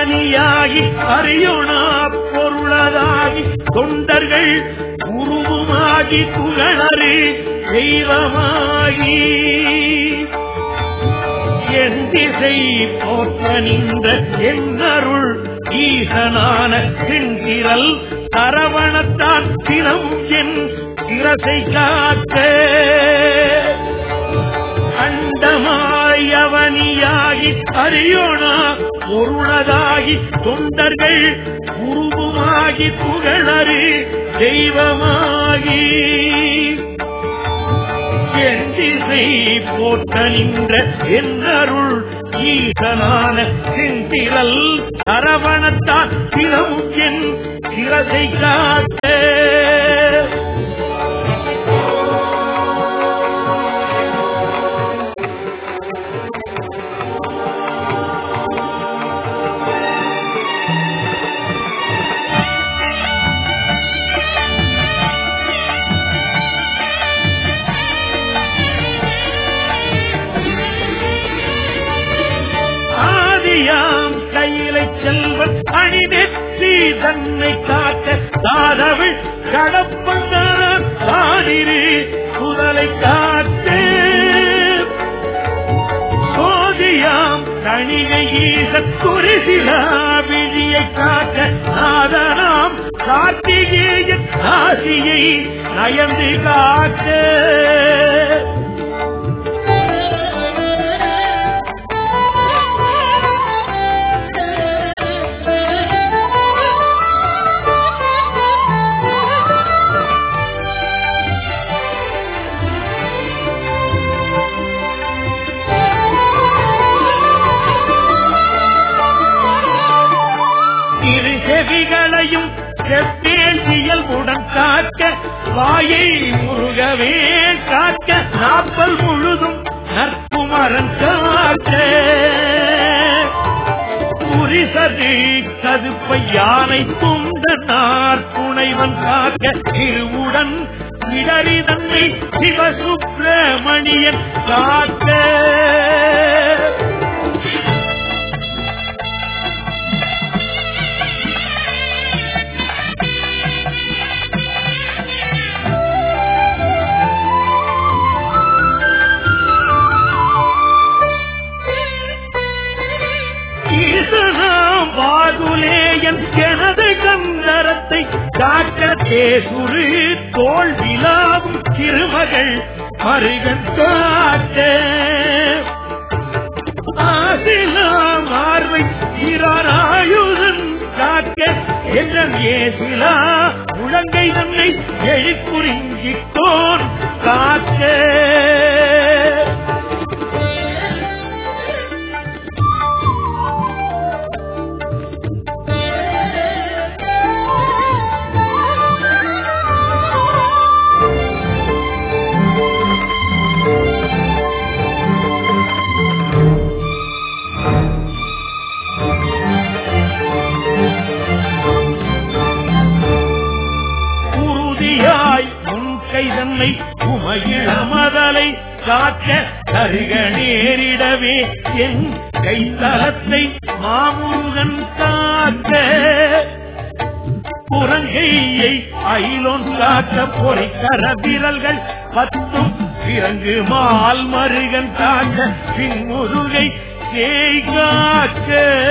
அவனியாகி அறியுணா பொருளதாகி தொண்டர்கள் உருவுமாகி புகழறி தெய்வமாகி என் திசை போற்ற நின்ற என்னருள் ஈசனான தின்திரல் சரவணத்தான் தினம் என் சிரசை காக்க அண்டமாய் அவனியாகி அறியோனா பொருளதாகி தொண்டர்கள் உருவுமாகி புகழறி தெய்வமாகி என் திசை போற்ற நின்ற என்னருள் ஈசனான செந்திரல் அரவணத்தான் தினம் என் சிரசை காட்ட ஆதியாம் கையிலை செல்வன் அணிநெற்றி தன்னை காக்க தாரவிழ் கடப்பந்தான் தாடிரு குரலை காத்து சோதியாம் கணிகை ஈச குறிசிலா விழியை காக்க நாதனாம் கார்த்திகேயன் ஆசியை நயந்து காக்க இரு செவிகளையும் செவ்வேல் இயல்புடன் காக்க வாயை முருகவே காக்க நாப்பல் முழுதும் நற்குமரன் காக்க புரிசது கதுப்பை யானை துண்ட நாற்புனைவன் காக்க இருவுடன் இடறி தன்னை சிவசுப்பிரமணியன் காக்க ஈசனாம் வாகுலேயன் எனது கந்தரத்தை காக்க தேசுரு தோல் விழாவும் திருமகள் மருகன் காக்க ஆசிலாம் ஆர்வை இராயுதன் காக்க எண்ணம் ஏசிலா முழங்கை தன்னை எழுக்குறிஞ்சிக்கோன் காக்க உறுதியாய் உன் கைதன்னை உமையிழமதலை காக்க தருக நேரிடவே என் கைத்தலத்தை மாமுருகன் காக்க புறங்கையை அயிலோன் காக்க பொறிக்கர விரல்கள் பத்தும் பிறங்கு மால் மருகன் காக்க பின்முருகை தேய் காக்க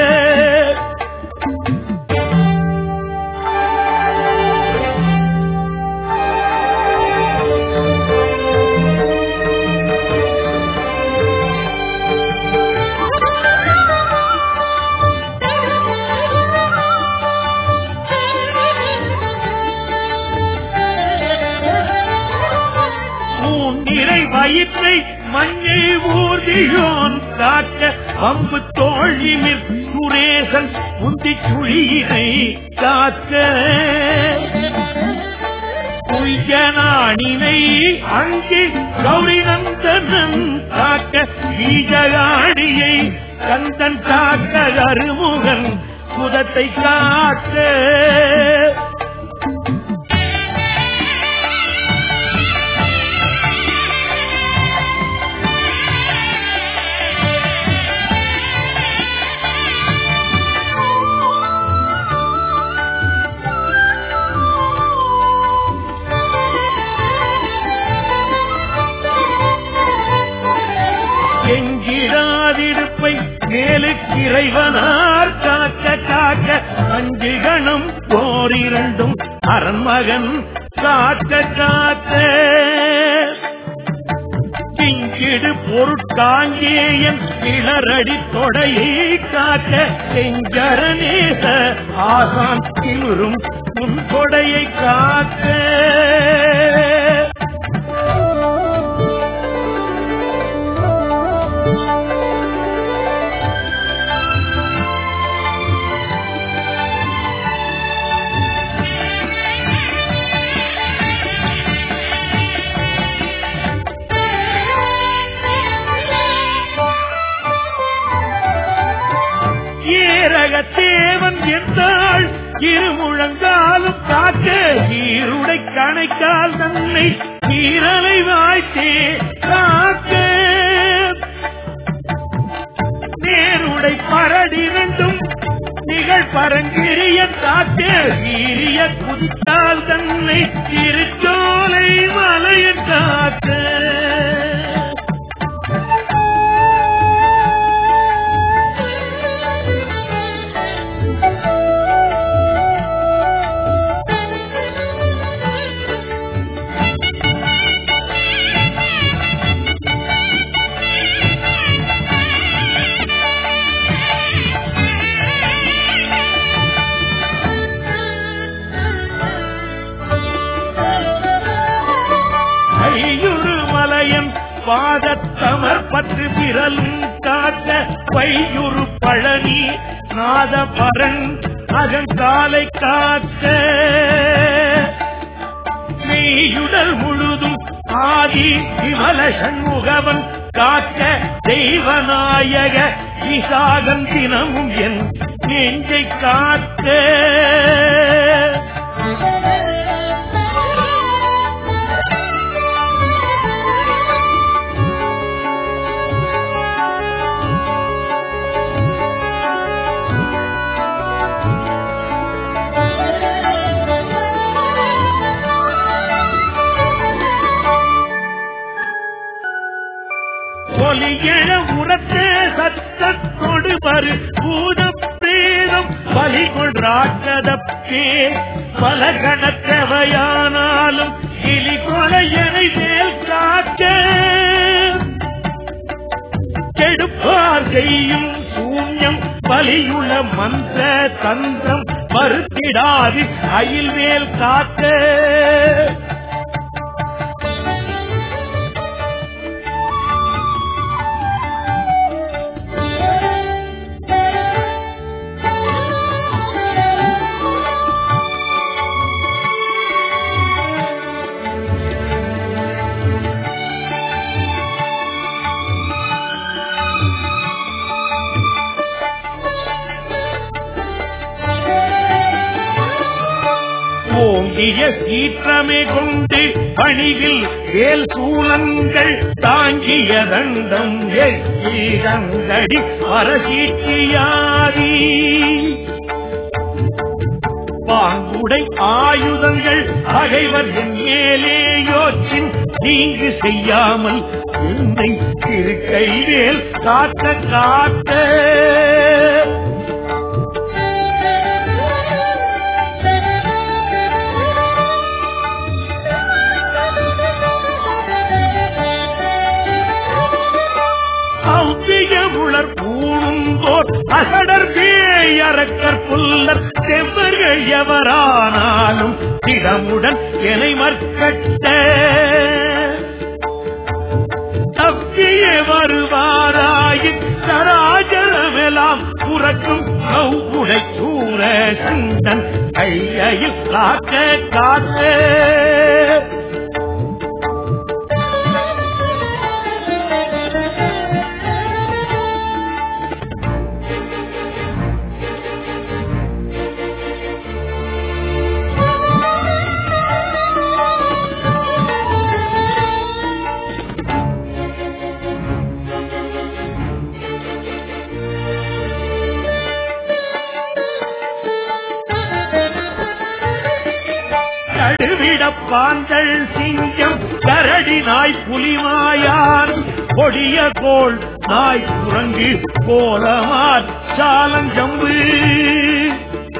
மூன்னிறை வயிற்றை மஞ்சை ஊர்தியோன் காக்க அம்பு தோழிமிர் சுரேசன் முந்தி சுழியினை காக்க குய்யனானினை அங்கே கௌரிநந்தனன் காக்க பீஜகாணியை கந்தன் காக்க அருமுகன் குதத்தை காக்க அஞ்சு கணம் ஓரிரண்டும் அரண்மகன் காக்க காக்க கிங்கிடு பொருட்காங்கேயன் கிளறடி தொடையை காக்க செஞ்சரநேச ஆசான் கிளறும் உன் கொடையை காக்க ஏரக தேவன் என்றால் இருமுழங்காலும் காக்க ஈருடை கணைக்கால் தன்னை ஈரலை வாய்த்தே காக்க நேருடை பரடிரண்டும் நிகழ் பரங்கிரிய காக்க ஈரிய குதித்தால் தன்னை திருச்சோலை மலையன் காக்க ஐயுறு மலையம் பாதத்தமர் பற்று விரலும் காத்த பையுறு பழனி நாதபரன் அகங்காலை காக்க மெய்யுடல் முழுதும் ஆதி விமல சண்முகவன் காக்க தெய்வநாயக விசாகம் தினமும் என் நெஞ்சை காக்க ஒலியழ உரத்த சத்தத்தொடு வரு பூத பிரேதம் பலி கொள்றாக்கதப்பே பல கணத்தவையானாலும் கிளி கொலையனை மேல் காக்க கெடுப்பார் செய்யும் சூன்யம் பலியுள்ள மந்திர தந்திரம் மறுத்திடாது அயில் மேல் காக்க ஓங்கிய சீற்றமே கொண்டு பணிவில் வேல் சூலங்கள் தாங்கிய தண்டம் எங்கடி பரசீட்டியாதி பாங்குடை ஆயுதங்கள் பகைவர் என் மேலே யோச்சின் தீங்கு செய்யாமல் என்னை திருக்கை வேல் காக்க காக்க அவ்வியமுளர் பூணும்போர் அகடர் வேயறக்கற் புல்லர் செவ்வர்கள் எவரானாலும் திடமுடன் எனை மற்கட்ட தப்பிய வருவாராயின் சராஜரமெல்லாம் புறக்கும் கௌகுடை சூர சிந்தன் கையில் காக்க காக்க கடுவிட பாந்தள் சிங்கம் கரடி நாய் புலிமாயான் கொடிய கோள் நாய் குரங்கு கோலமார் சாலஞ்சம்பு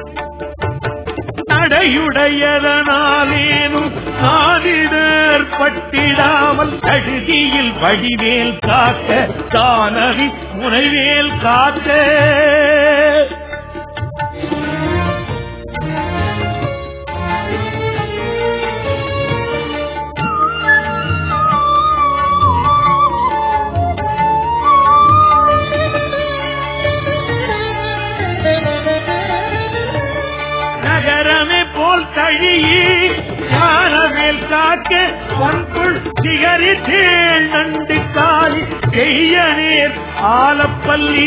தகுதியுடையதனாலேனும் நாடிடர் பட்டிடாமல் தகுதியில் வடிவேல் காக்க தானவி முனைவேல் காக்க நகரமே போல் தழியே ஞானமேல் காக்க பொன்புள் சிகரி தேள் நண்டு காலி செய்ய நேர் ஆலப்பள்ளி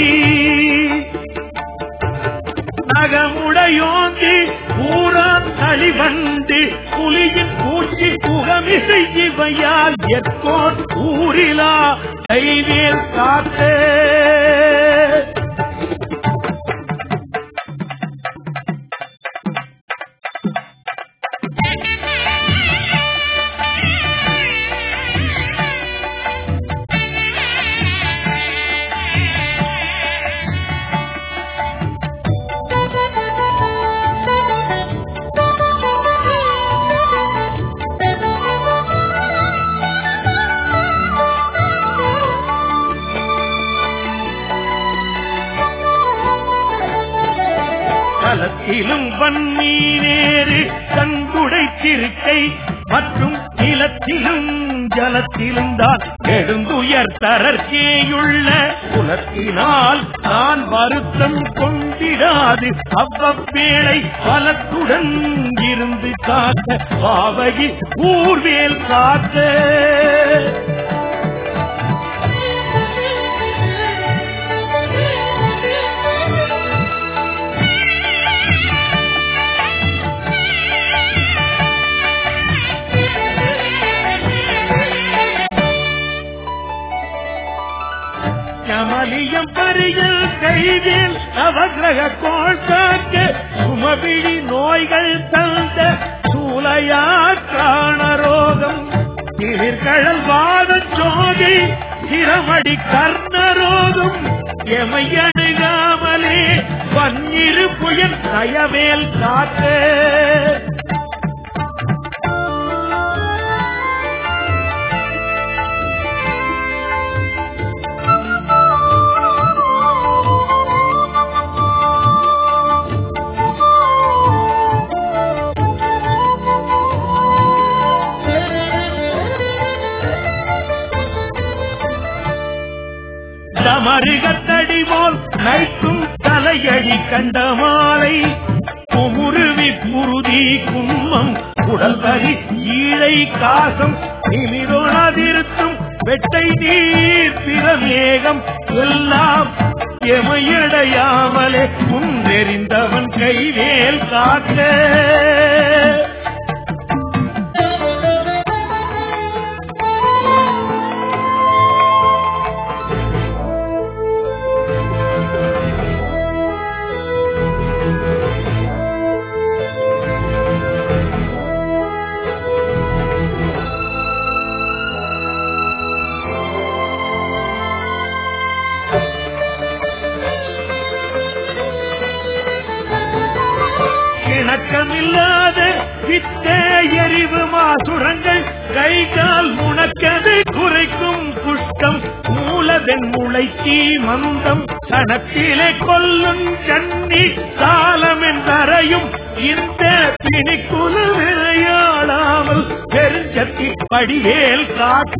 நகமுடையோங்கி ஊரான் களிவண்டு புலியின் பூச்சி புகமிசை இவையால் எற்கோன் ஊரிலா கைவேல் காத்தே களத்திலும் வன்னீரேறு கண்குடை திருக்கை மற்றும் நிலத்திலும் ஜலத்திலும் தான் நெடுங்குயர் தரற்கேயுள்ள குலத்தினால் நான் வருத்தம் கொண்டிடாது அவ்வப்பேளை பலத்துடன் இருந்து காக்க பாவகி ஊர்வேல் காக்க கமலியம் பரியல் கைவில் நவகிரக கோள் காக்க சுமபிடி நோய்கள் தந்த சூலையா காணரோகம் திரிகழல் வாத ஜோதி சிரமடி கர்ணரோகம் எமை அணுகாமலே பன்னிரு புயல் நயவேல் காக்க மருகத்தடி போல் நைக்கும் தலையடி கண்ட மாலை குமுருவி குருதி கும்மம் உடல்வரி ஈழை காசம் நிமிரோணாதிருத்தும் வெட்டை நீர் பிரமேகம் எல்லாம் எமையடையாமலே முன்னெறிந்தவன் கைவேல் காக்க இணக்கமில்லாத வித்த எரிவு மாசுரங்கள் கை கால் முணக்கது குறைக்கும் குஷ்டம் மூலதென் முளைக்கி மந்தம் கணத்திலே கொல்லும் கண்ணி காலம் என்றறையும் இந்த பிணிக்குல விளையாடாமல் பெருஞ்சத்தி படிவேல் காக்க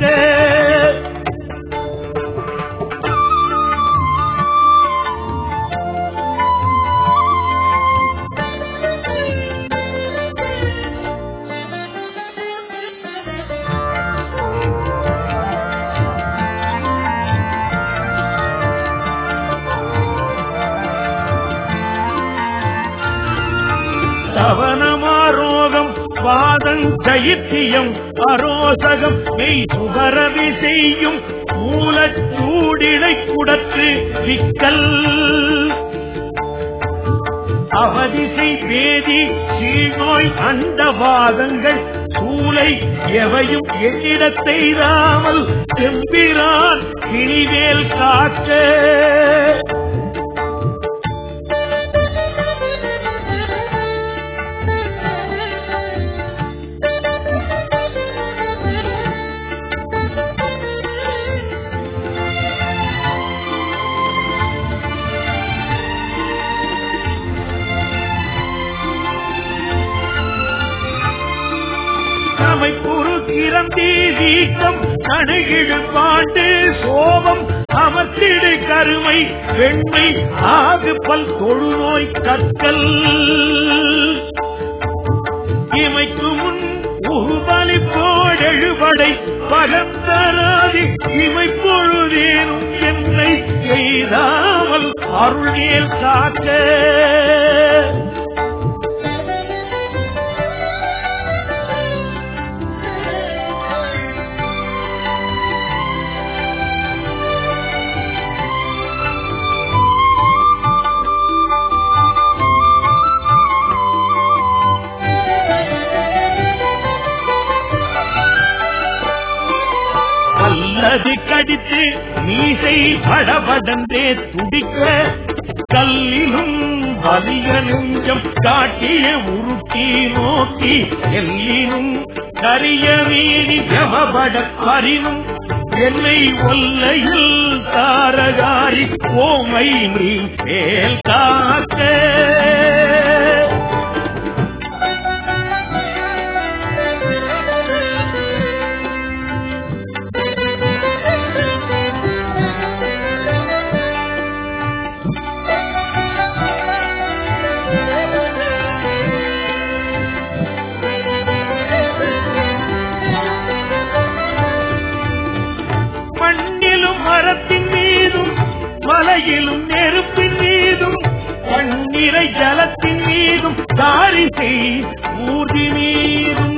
சவனமாரோகம் வாதம் சைத்தியம் அரோசகம் மெய் சுகரவி செய்யும் மூலச்சூடிடை குடத்து விக்கல் அவதிசை வேதி சீழ்நோய் அண்டவாதங்கள் சூளை எவையும் எண்ணிடத்தை ராமல் செம்பிரான் கிளிவேல் காக்க அமைப்புறு கிரந்தி வீக்கம் கணுகிடு பாண்டு சோபம் அமர்த்திடு கருமை வெண்மை ஆகு பல் தொழுநோய் கற்கள் இமைக்கு முன் உருபலி போடெழுபடை பகத்தராதி இமை பொழுதேனும் என்னை எய்தாமல் அருள்நேல் காக்க அல்லது கடித்து மீசை படபடந்தே துடிக்க கல்லிலும் வலிய நெஞ்சம் காட்டிய உருட்டி நோக்கி எல்லினும் கரிய மீறி ஜமபட பரினும் என்னை ஒல்லையில் தாரகாரி ஓமை மீன் மேல் காக்க மண்ணிலும் மரத்தின் மீதும் மலையிலும் நெருப்பின் மீதும் கண்ணீரை ஜலத்தின் மீதும் தாரிசை ஊர்தி மீதும்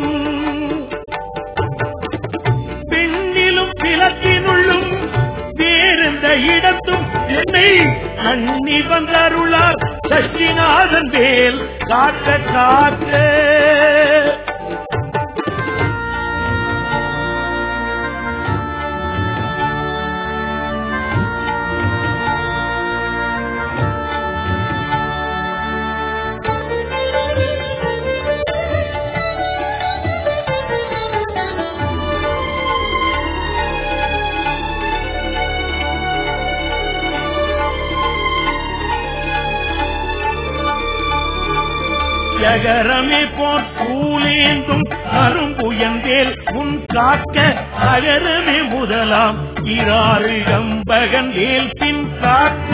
பெண்ணிலும் பிளத்தினுள்ளும் வேறெந்த இடத்தும் என்னை கண்ணி வந்தருளார் சஷ்டிநாதன் வேல் காக்க காக்க ஜகரமே போர் பூலேந்தும் கரும்புயந்தேல் உன் காக்க அகரமே முதலாம் இராறு கம்பகன் வேல் பின் காக்க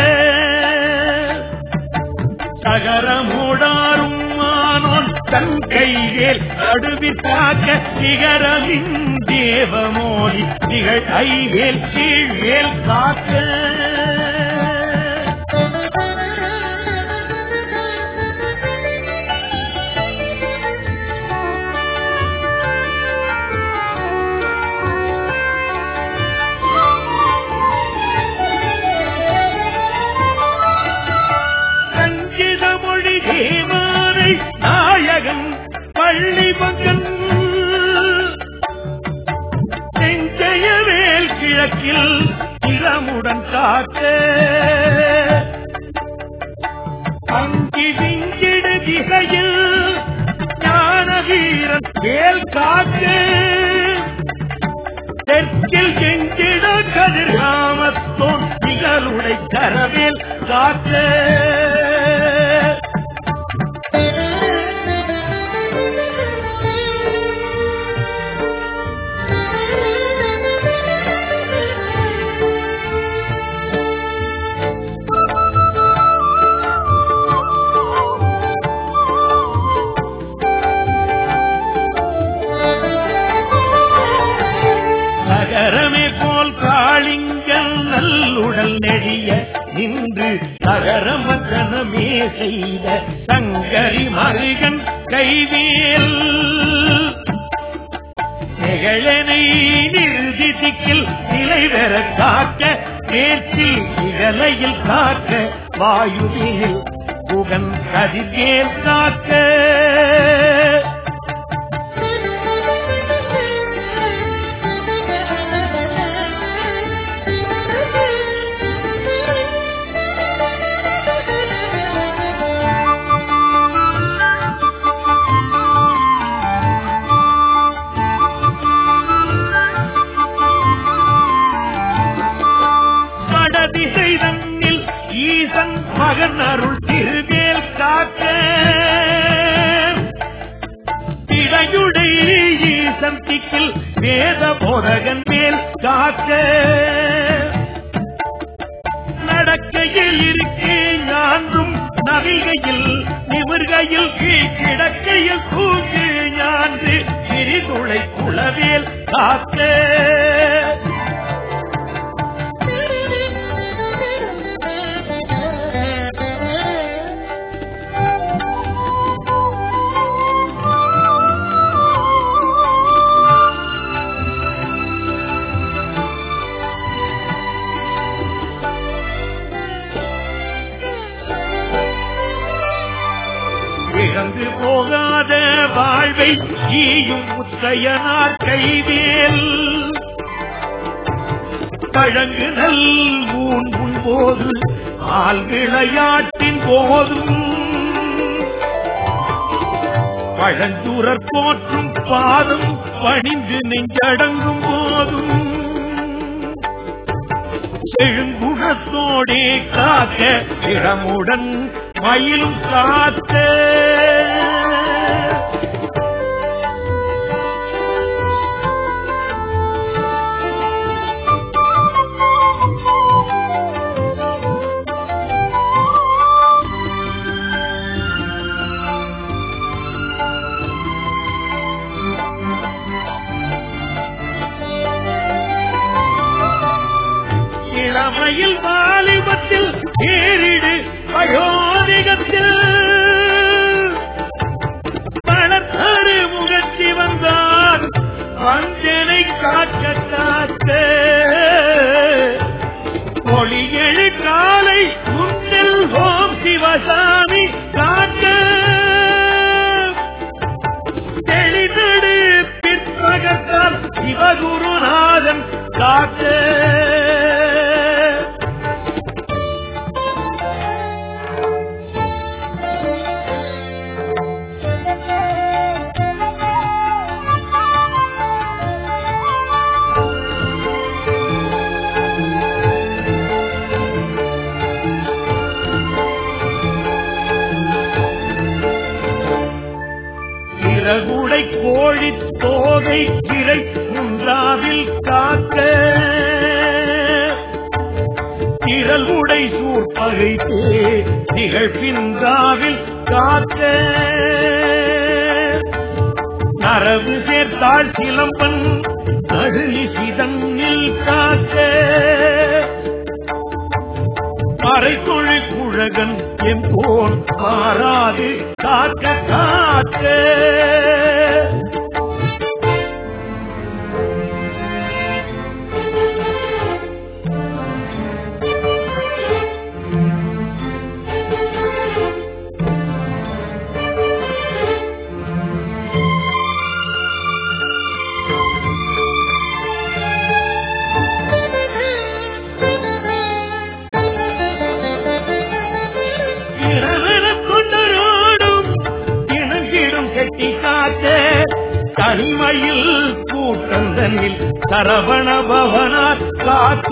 சகரமோடாரும் மானோன் தன் கைவேல் அடுவி காக்க நிகரமின் தேவமோடி நிகழ் ஐவேல் கீழ்வேல் காக்க கஞ்சித மொழி தேமானை நாயகன் பள்ளி பங்கன் செஞ்சயவேல் கிழக்கில் இளமுடன் காக்க அங்கி விஞ்சிடு திசையில் ஞான வீரன் வேல் காக்க தெற்கில் செஞ்சிட கதிர்காமத்தோன் திகழுடை கரவேல் காக்க நகரமே போல் காளிங்கல் நல்லுடல் நெறிய நின்று நகரமத்தனமே செய்த சங்கரி மருகன் கைவேல் நிகழனை நிறுதி திக்கில் நிலை பெற காக்க மேற்கில் இகலையில் காக்க வாயுவில் புகன் கதிர்வேல் காக்க வடதிசை தன்னில் ஈசன் மகன் அருள் திருவேல் காக்க காக்க இழந்து போகாத வாழ்வை ஈயும் முத்தையனார் கைவேல் பழங்குதல் ஊன் போது ஆள் விளையாட்டின் போதும் பழஞ்சூரர் போற்றும் பாதம் பணிந்து நெஞ்சடங்கும் போதும் செழுங்குணத்தோடே காக்க இடமுடன் மயிலும் காத்த இளமையில் வாலிபத்தில் ஏறிடு வயோதிகத்தில் வளர்த்தரு முகச்சி வந்தார் வஞ்சனை காக்க காக்க மொழியெழு காலை முன்னில் ஓம் சிவசாமி காக்க தெளிதடு பிற்பகத்தால் சிவகுருநாதன் காக்க இறகுடை கோழி தோகை கிரை முன்றாவில் காக்க திரளுடை சூர்பகை நிகழ்பின்றாவில் காக்க நரவு சேர்த்தாள் சிலம்பன் நடுநி சிதன்னில் காக்க மறைத்தொழில் குழகன் என் போல் மாறாது காக்க காக்க இரவெனக் கொண்டரோடும் இணங்கிடும் கட்டி காக்க தனிமையில் கூட்டந்தனில் சரவண பவனார் காக்க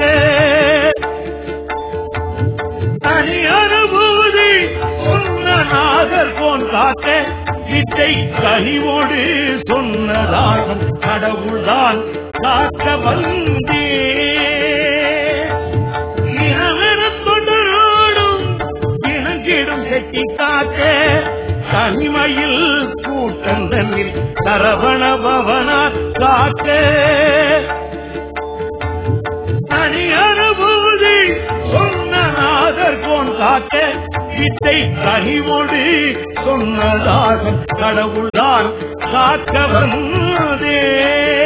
தனி அனுபூதி சொன்ன நாகர் போன் காக்க வித்தை கனிவோடு சொன்னதாகும் கடவுள்தான் காக்க வந்தே இரவெனக் கொண்டரோடும் இணங்கிடும் கட்டி காக்க தனிமையில் கூட்டந்தனில் சரவண பவனா காக்க தனி அனுபூதி சொன்ன நாகர் கோன் காக்க வித்தை கனிவோடு சொன்னதாக கடவுள்தான் காக்க வந்தே